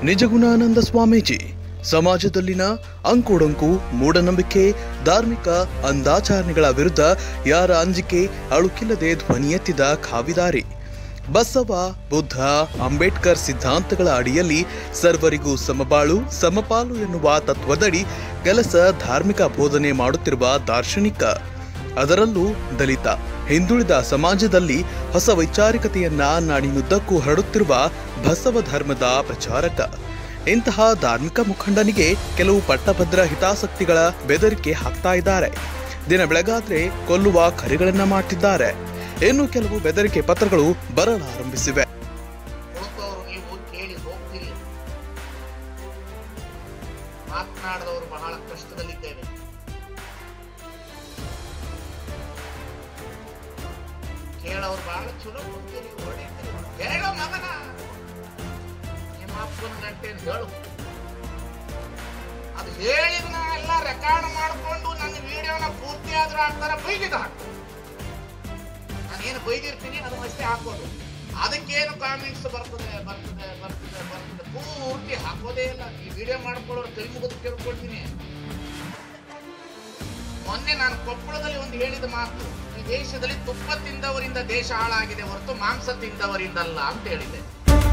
ನಿಜಗುಣಾನಂದ ಸ್ವಾಮೀಜಿ ಸಮಾಜದಲ್ಲಿನ ಅಂಕುಡೊಂಕು ಮೂಢನಂಬಿಕೆ ಧಾರ್ಮಿಕ ಅಂದಾಚರಣೆಗಳ ವಿರುದ್ಧ ಯಾರ ಅಂಜಿಕೆ ಅಳುಕಿಲ್ಲದೆ ಧ್ವನಿ ಎತ್ತಿದ ಕಾವಿದಾರಿ ಬಸವ ಬುದ್ಧ ಅಂಬೇಡ್ಕರ್ ಸಿದ್ಧಾಂತಗಳ ಅಡಿಯಲ್ಲಿ ಸರ್ವರಿಗೂ ಸಮಬಾಳು ಸಮಪಾಲು ಎನ್ನುವ ತತ್ವದಡಿ ಕೆಲಸ ಧಾರ್ಮಿಕ ಬೋಧನೆ ಮಾಡುತ್ತಿರುವ ದಾರ್ಶನಿಕ ಅದರಲ್ಲೂ ದಲಿತ ಹಿಂದುಳಿದ ಸಮಾಜದಲ್ಲಿ ಹೊಸ ವೈಚಾರಿಕತೆಯನ್ನ ನಾಡಿನುದ್ದಕ್ಕೂ ಹರಡುತ್ತಿರುವ ಬಸವ ಧರ್ಮದ ಪ್ರಚಾರಕ ಇಂತಹ ಧಾರ್ಮಿಕ ಮುಖಂಡನಿಗೆ ಕೆಲವು ಪಟ್ಟಭದ್ರ ಹಿತಾಸಕ್ತಿಗಳ ಬೆದರಿಕೆ ಹಾಕ್ತಾ ಇದ್ದಾರೆ ದಿನ ಬೆಳಗಾದ್ರೆ ಕೊಲ್ಲುವ ಕರೆಗಳನ್ನ ಮಾಡ್ತಿದ್ದಾರೆ ಇನ್ನು ಕೆಲವು ಬೆದರಿಕೆ ಪತ್ರಗಳು ಬರಲಾರಂಭಿಸಿವೆ ಕುಳಿತವರು ನೀವು ಕೇಳಿ ಹೋಗ್ತೀರಿ ಮಾತನಾಡದವರು ಬಹಳ ಕಷ್ಟದಲ್ಲಿದ್ದೇವೆ ಕೇಳೋರು ಬಹಳ ಚಲೋ ಹೋಗ್ತೀರಿ ಹೊಡಿತೀರಿ ಹೇಳೋ ಮಗನ ನಿಮ್ಮ ಅಪ್ಪನ ಗಂಟೆ ಹೇಳು ಅದು ಹೇಳಿದ್ನ ಎಲ್ಲ ರೆಕಾರ್ಡ್ ಮಾಡಿಕೊಂಡು ನನ್ನ ವಿಡಿಯೋನ ಪೂರ್ತಿ ಆದ್ರೂ ಹಾಕ್ತಾರ ಬೈದಿದ ಹಾಕು ನಾನೇನು ಬೈದಿರ್ತೀನಿ ಅದನ್ನ ಅಷ್ಟೇ ಹಾಕೋದು ಅದಕ್ಕೇನು ಕಾಮೆಂಟ್ಸ್ ಬರ್ತದೆ ಬರ್ತದೆ ಬರ್ತದೆ ಬರ್ತದೆ ಪೂರ್ತಿ ಹಾಕೋದೇ ಇಲ್ಲ ಈ ವಿಡಿಯೋ ಮಾಡ್ಕೊಳ್ಳೋರು ಕೈ ಮುಗಿದು ಕೇಳ್ಕೊಳ್ತೀನಿ ಮೊನ್ನೆ ನಾನು ಕೊಪ್ಪಳದಲ್ಲಿ ಒಂದು ಹೇಳಿದ ಮಾತು ಈ ದೇಶದಲ್ಲಿ ತುಪ್ಪ ತಿಂದವರಿಂದ ದೇಶ ಹಾಳಾಗಿದೆ ಹೊರತು ಮಾಂಸ ತಿಂದವರಿಂದಲ್ಲ ಅಂತ ಹೇಳಿದೆ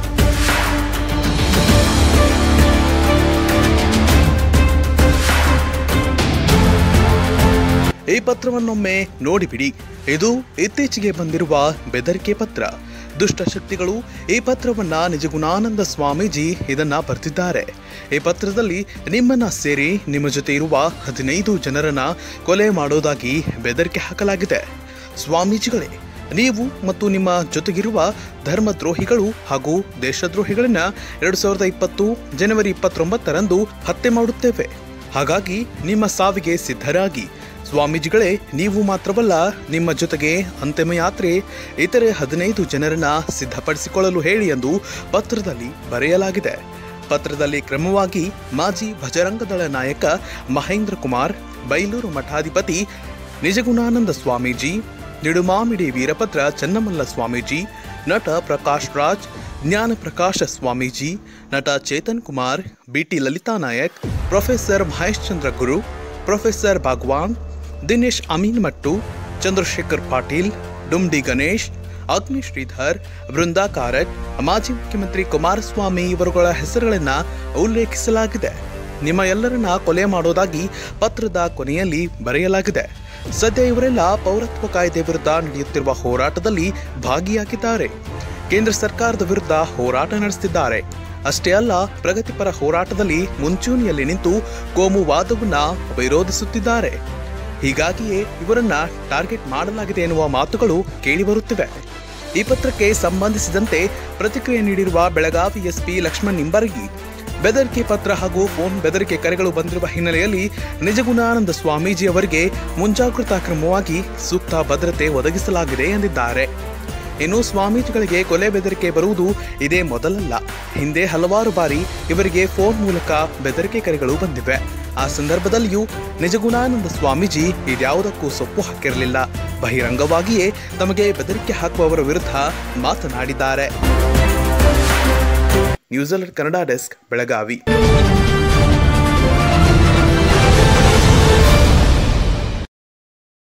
ಈ ಪತ್ರವನ್ನೊಮ್ಮೆ ನೋಡಿಬಿಡಿ ಇದು ಇತ್ತೀಚೆಗೆ ಬಂದಿರುವ ಬೆದರಿಕೆ ಪತ್ರ ದುಷ್ಟಶಕ್ತಿಗಳು ಈ ಪತ್ರವನ್ನ ನಿಜಗುಣಾನಂದ ಸ್ವಾಮೀಜಿ ಇದನ್ನ ಬರೆದಿದ್ದಾರೆ ಈ ಪತ್ರದಲ್ಲಿ ನಿಮ್ಮನ್ನ ಸೇರಿ ನಿಮ್ಮ ಜೊತೆ ಇರುವ ಹದಿನೈದು ಜನರನ್ನ ಕೊಲೆ ಮಾಡೋದಾಗಿ ಬೆದರಿಕೆ ಹಾಕಲಾಗಿದೆ ಸ್ವಾಮೀಜಿಗಳೇ ನೀವು ಮತ್ತು ನಿಮ್ಮ ಜೊತೆಗಿರುವ ಧರ್ಮದ್ರೋಹಿಗಳು ಹಾಗೂ ದೇಶದ್ರೋಹಿಗಳನ್ನ ಎರಡು ಸಾವಿರದ ಇಪ್ಪತ್ತು ಜನವರಿ ಇಪ್ಪತ್ತೊಂಬತ್ತರಂದು ಹತ್ಯೆ ಮಾಡುತ್ತೇವೆ ಹಾಗಾಗಿ ನಿಮ್ಮ ಸಾವಿಗೆ ಸಿದ್ಧರಾಗಿ ಸ್ವಾಮೀಜಿಗಳೇ ನೀವು ಮಾತ್ರವಲ್ಲ ನಿಮ್ಮ ಜೊತೆಗೆ ಅಂತಿಮ ಯಾತ್ರೆ ಇತರೆ ಹದಿನೈದು ಜನರನ್ನ ಸಿದ್ಧಪಡಿಸಿಕೊಳ್ಳಲು ಹೇಳಿ ಎಂದು ಪತ್ರದಲ್ಲಿ ಬರೆಯಲಾಗಿದೆ ಪತ್ರದಲ್ಲಿ ಕ್ರಮವಾಗಿ ಮಾಜಿ ಭಜರಂಗದಳ ನಾಯಕ ಮಹೇಂದ್ರ ಕುಮಾರ್ ಬೈಲೂರು ಮಠಾಧಿಪತಿ ನಿಜಗುಣಾನಂದ ಸ್ವಾಮೀಜಿ ನಿಡುಮಾಮಿಡಿ ವೀರಭದ್ರ ಚನ್ನಮಲ್ಲ ಸ್ವಾಮೀಜಿ ನಟ ಪ್ರಕಾಶ್ ರಾಜ್ ಜ್ಞಾನ ಪ್ರಕಾಶ ಸ್ವಾಮೀಜಿ ನಟ Chetan Kumar BT Lalitha Naik professor Mahesh Chandra Guru professor Bhagwan Dinesh Amin Mattu Chandrashekhar Patil ಡುಮ್ಡಿ ಗಣೇಶ್ ಅಗ್ನಿ ಶ್ರೀಧರ್ ಬೃಂದಾ ಕಾರಟ್ ಮಾಜಿ ಮುಖ್ಯಮಂತ್ರಿ ಕುಮಾರಸ್ವಾಮಿ ಇವರುಗಳ ಹೆಸರುಗಳನ್ನ ಉಲ್ಲೇಖಿಸಲಾಗಿದೆ ನಿಮ್ಮ ಎಲ್ಲರನ್ನ ಕೊಲೆ ಮಾಡೋದಾಗಿ ಪತ್ರದ ಕೊನೆಯಲ್ಲಿ ಬರೆಯಲಾಗಿದೆ ಸದ್ಯ ಇವರೆಲ್ಲ ಪೌರತ್ವ ಕಾಯ್ದೆ ವಿರುದ್ಧ ನಡೆಯುತ್ತಿರುವ ಹೋರಾಟದಲ್ಲಿ ಭಾಗಿಯಾಗಿದ್ದಾರೆ ಕೇಂದ್ರ ಸರ್ಕಾರದ ವಿರುದ್ಧ ಹೋರಾಟ ನಡೆಸುತ್ತಿದ್ದಾರೆ ಅಷ್ಟೇ ಅಲ್ಲ ಪ್ರಗತಿಪರ ಹೋರಾಟದಲ್ಲಿ ಮುಂಚೂಣಿಯಲ್ಲಿ ನಿಂತು ಕೋಮುವಾದವನ್ನ ವಿರೋಧಿಸುತ್ತಿದ್ದಾರೆ ಹೀಗಾಗಿಯೇ ಇವರನ್ನ ಟಾರ್ಗೆಟ್ ಮಾಡಲಾಗಿದೆ ಎನ್ನುವ ಮಾತುಗಳು ಕೇಳಿಬರುತ್ತಿವೆ ಈ ಪತ್ರಕ್ಕೆ ಸಂಬಂಧಿಸಿದಂತೆ ಪ್ರತಿಕ್ರಿಯೆ ನೀಡಿರುವ ಬೆಳಗಾವಿ ಎಸ್ಪಿ ಲಕ್ಷ್ಮಣ್ ನಿಂಬರಗಿ ಬೆದರಿಕೆ ಪತ್ರ ಹಾಗೂ ಫೋನ್ ಬೆದರಿಕೆ ಕರೆಗಳು ಬಂದಿರುವ ಹಿನ್ನೆಲೆಯಲ್ಲಿ ನಿಜಗುಣಾನಂದ ಸ್ವಾಮೀಜಿ ಅವರಿಗೆ ಮುಂಜಾಗೃತಾ ಕ್ರಮವಾಗಿ ಸೂಕ್ತ ಭದ್ರತೆ ಒದಗಿಸಲಾಗಿದೆ ಎಂದಿದ್ದಾರೆ ಇನ್ನು ಸ್ವಾಮೀಜಿಗಳಿಗೆ ಕೊಲೆ ಬೆದರಿಕೆ ಬರುವುದು ಇದೇ ಮೊದಲಲ್ಲ ಹಿಂದೆ ಹಲವಾರು ಬಾರಿ ಇವರಿಗೆ ಫೋನ್ ಮೂಲಕ ಬೆದರಿಕೆ ಕರೆಗಳು ಬಂದಿವೆ ಆ ಸಂದರ್ಭದಲ್ಲಿಯೂ ನಿಜಗುಣಾನಂದ ಸ್ವಾಮೀಜಿ ಇದ್ಯಾವುದಕ್ಕೂ ಸೊಪ್ಪು ಹಾಕಿರಲಿಲ್ಲ ಬಹಿರಂಗವಾಗಿಯೇ ತಮಗೆ ಬೆದರಿಕೆ ಹಾಕುವವರ ವಿರುದ್ಧ ಮಾತನಾಡಿದ್ದಾರೆ news alert Kannada desk Belagavi